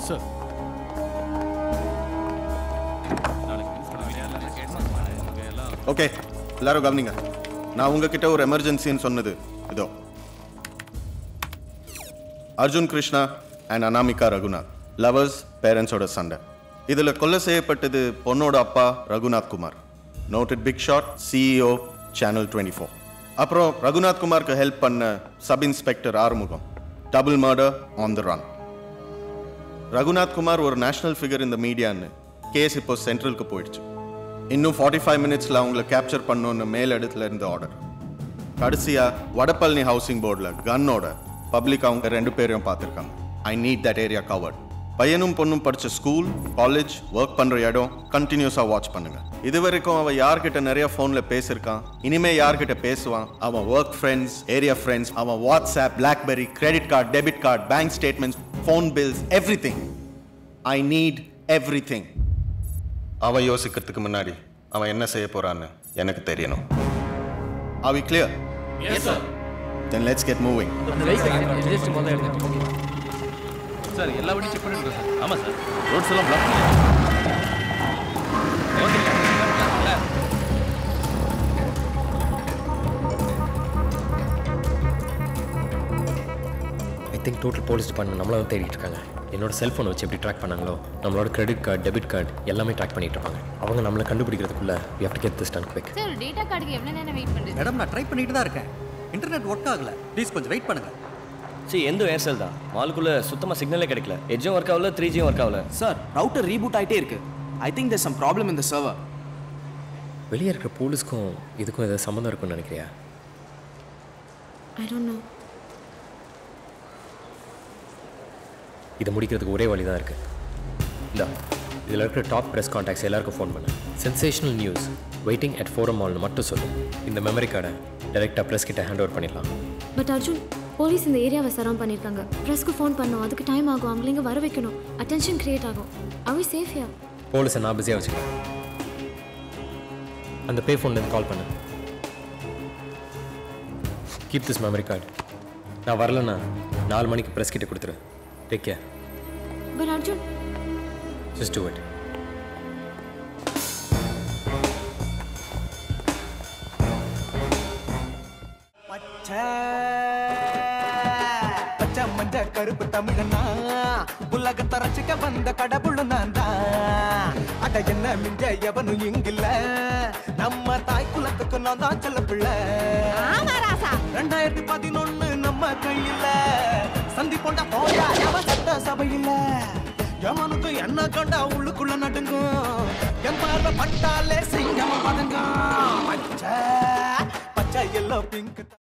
Sir okay எல்லாரும் கவனிங்க நான் உங்ககிட்ட ஒரு எமர்ஜென்சின்னு சொன்னது இதோ அர்ஜுன் கிருஷ்ணா அண்ட் அனாமிகா ரகுநாத் லவர்ஸ் பேரண்ட்ஸோட சண்டை இதில் கொலை செய்யப்பட்டது பொண்ணோட அப்பா Raghunath Kumar noted big shot CEO channel twenty four அப்புறம் ரகுநாத் குமாருக்கு ஹெல்ப் பண்ண sub inspector Arumugam double murder on the run Raghunath Kumar ஒரு நேஷனல் ஃபிகர் இந்த மீடியான்னு கேஸ் இப்போ சென்ட்ரலுக்கு போயிடுச்சு இன்னும் ஃபார்ட்டி ஃபைவ் மினிட்ஸில் அவங்கள கேப்சர் பண்ணணும்னு மேல் இடத்துல இருந்து ஆர்டர் கடைசியா வடபழனி ஹவுசிங் போர்டில் கன்னோட பப்ளிக் அவங்க ரெண்டு பேரையும் பார்த்துருக்காங்க I need that area covered பையனும் பொண்ணும் படிச்ச ஸ்கூல் காலேஜ் ஒர்க் பண்ற இடம் கண்டினியூஸாக வாட்ச் பண்ணுங்க இது வரைக்கும் அவன் யார்கிட்ட நிறைய ஃபோன்ல பேசியிருக்கான் இனிமே யார்கிட்ட பேசுவான் அவன் ஒர்க் ஃப்ரெண்ட்ஸ் ஏரியா ஃப்ரெண்ட்ஸ் அவன் WhatsApp BlackBerry credit card debit card bank statements phone bills everything I need everything அவன் யோசிக்கிறதுக்கு முன்னாடி அவன் என்ன செய்ய போறான்னு எனக்கு தெரியணும் Are we clear? Yes sir Then let's get moving. Sir எல்லா வண்டியும் செக் பண்ணிட்டு இருக்கோம் சார் ஆமாம் சார் ரோட்ஸ் எல்லாம் block I think total police department நம்மள தான் தேடிட்டு இருக்காங்க என்னோட செல்ஃபோனை வச்சு எப்படி ட்ராக் பண்ணாங்களோ நம்மளோட கிரெடிட் கார்டு டெபிட் கார்டு எல்லாமே ட்ராக் பண்ணிட்டு இருப்பாங்க அவங்க நம்மளை கண்டுபிடிக்கிறதுக்குள்ள we have to get this done quick sir ஒரு டேட்டா கார்டுக்கு எவ்வளோ நேரம் வெயிட் பண்ணுறது மேடம் நான் ட்ரை பண்ணிட்டு தான் இருக்கேன் இன்டர்நெட் ஒர்க் ஆகல ப்ளீஸ் கொஞ்சம் வெயிட் பண்ணுங்க சரி எந்த ஏர்செல் தான் மாலுக்குள்ள சுத்தமாக சிக்னலே கிடைக்கல எட்ஜும் ஒர்க் ஆகல த்ரீ ஜியும் ஒர்க் ஆகல சார் ரவுட்டர் ரீபூட் ஆயிட்டே இருக்கு I think there's some problem in the server வெளியே இருக்கிற போலீஸ்க்கும் இதுக்கும் ஏதாவது சம்மந்தம் இருக்கும்னு நினைக்கிறியா ஐ டோன்ட் நோ இதை முடிக்கிறதுக்கு ஒரே வழி தான் இருக்குது இந்த இதில் இருக்கிற டாப் ப்ரெஸ் காண்டாக்ட்ஸ் எல்லாருக்கும் ஃபோன் பண்ணு sensational news waiting at forum மால்னு மட்டும் சொல்லு இந்த மெமரி கார்டை டைரெக்டாக ப்ரெஸ் கிட்ட ஹேண்ட் ஓவர் பண்ணிடலாம் பட் அர்ஜுன் போலீஸ் இந்த ஏரியாவை சரௌண்ட் பண்ணியிருக்காங்க ப்ரெஸ்க்கு ஃபோன் பண்ணோம் அதுக்கு டைம் ஆகும் அவங்கள இங்கே வர வைக்கணும் அட்டென்ஷன் கிரியேட் ஆகும் அவை சேஃபியா போலீஸை நான் பிஸியாக வச்சுக்கிறேன் அந்த பே ஃபோன்லேருந்து கால் பண்ணு கீப் திஸ் மெமரி கார்டு நான் வரலன்னா நாலு மணிக்கு ப்ரெஸ் கிட்ட கொடுத்துரு take care but Arjun just do it பச்சை மஞ்ச கருப்பு தமிழனா உலகத்தை ரசிக்க வந்த கடவுள் நான் தான் அட என்ன மிஞ்ச எவனும் இங்கில்ல நம்ம தாய் குலத்துக்கு நான் தான் செல்ல பிள்ளை ரெண்டாயிரத்தி பதினொன்னு நம்ம கையில சந்தி கொண்ட போயா எவ சட்ட சபையில எவனுக்கு என்ன கண்டா உள்ளுக்குள்ள நடுங்கும் என் பார்வை பட்டாலே சிங்கம பதங்கும் பச்சை பச்சை எல்லோ பிங்க்